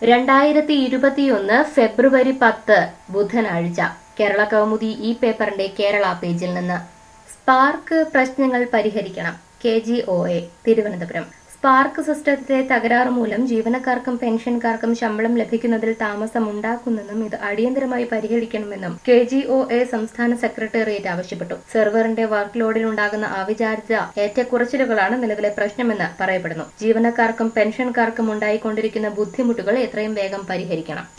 രണ്ടായിരത്തി ഇരുപത്തിയൊന്ന് ഫെബ്രുവരി പത്ത് ബുധനാഴ്ച കേരള കൗമുദി ഈ പേപ്പറിന്റെ കേരള പേജിൽ നിന്ന് സ്പാർക്ക് പ്രശ്നങ്ങൾ പരിഹരിക്കണം K G O A Thiruvananthapuram spark സിസ്റ്റത്തിലെ തകരാറ് മൂലം ജീവനക്കാർക്കും പെൻഷൻകാർക്കും ശമ്പളം ലഭിക്കുന്നതിൽ താമസമുണ്ടാക്കുന്നെന്നും ഇത് അടിയന്തരമായി പരിഹരിക്കണമെന്നും കെ ജി ഒ എ സംസ്ഥാന സെക്രട്ടേറിയറ്റ് ആവശ്യപ്പെട്ടു സെർവറിന്റെ വർക്ക് ലോഡിൽ ഉണ്ടാകുന്ന അവിചാരിത ഏറ്റക്കുറച്ചിലുകളാണ് നിലവിലെ പ്രശ്നമെന്ന് പറയപ്പെടുന്നു ജീവനക്കാർക്കും പെൻഷൻകാർക്കും ഉണ്ടായിക്കൊണ്ടിരിക്കുന്ന ബുദ്ധിമുട്ടുകൾ എത്രയും വേഗം പരിഹരിക്കണം